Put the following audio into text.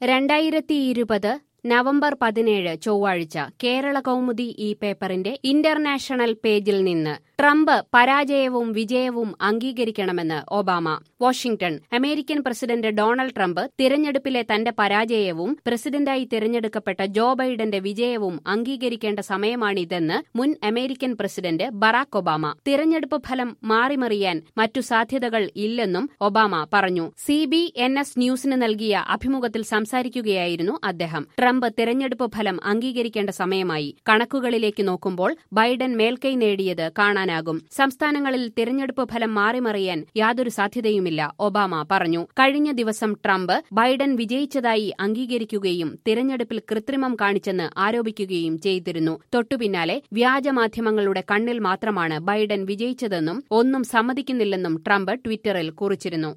രണ്ടായിരത്തി ഇരുപത് നവംബർ പതിനേഴ് ചൊവ്വാഴ്ച കേരള കൗമുദി ഈ പേപ്പറിന്റെ ഇന്റർനാഷണൽ പേജിൽ നിന്ന് ട്രംപ് പരാജയവും വിജയവും അംഗീകരിക്കണമെന്ന് Obama Washington American president Donald Trump തിരഞ്ഞെടുപ്പിലെ തന്റെ പരാജയവും പ്രസിഡന്റായി തിരഞ്ഞെടുക്കപ്പെട്ട ജോ ബൈഡന്റെ വിജയവും അംഗീകരിക്കേണ്ട സമയമാണിതെന്ന് മുൻ അമേരിക്കൻ പ്രസിഡന്റ് ബറാക് ഒബാമ തിരഞ്ഞെടുപ്പ് ഫലം മാറിമറിയാൻ മറ്റു സാധ്യതകൾ ഇല്ലെന്നും ഒബാമ പറഞ്ഞു സി ബി എൻ എസ് ന്യൂസിന് നൽകിയ അഭിമുഖത്തിൽ സംസാരിക്കുകയായിരുന്നു അദ്ദേഹം ട്രംപ് തിരഞ്ഞെടുപ്പ് ഫലം അംഗീകരിക്കേണ്ട സമയമായി കണക്കുകളിലേക്ക് നോക്കുമ്പോൾ ബൈഡൻ മേൽക്കൈ നേടിയത് കാണാനാകും സംസ്ഥാനങ്ങളിൽ തിരഞ്ഞെടുപ്പ് ഫലം മാറിമറിയാൻ യാതൊരു സാധ്യതയുമില്ല ഒബാമ പറഞ്ഞു കഴിഞ്ഞ ദിവസം ട്രംപ് ബൈഡൻ വിജയിച്ചതായി അംഗീകരിക്കുകയും തിരഞ്ഞെടുപ്പിൽ കൃത്രിമം കാണിച്ചെന്ന് ആരോപിക്കുകയും ചെയ്തിരുന്നു തൊട്ടുപിന്നാലെ വ്യാജമാധ്യമങ്ങളുടെ കണ്ണിൽ മാത്രമാണ് ബൈഡൻ വിജയിച്ചതെന്നും ഒന്നും സമ്മതിക്കുന്നില്ലെന്നും ട്രംപ് ട്വിറ്ററിൽ കുറിച്ചിരുന്നു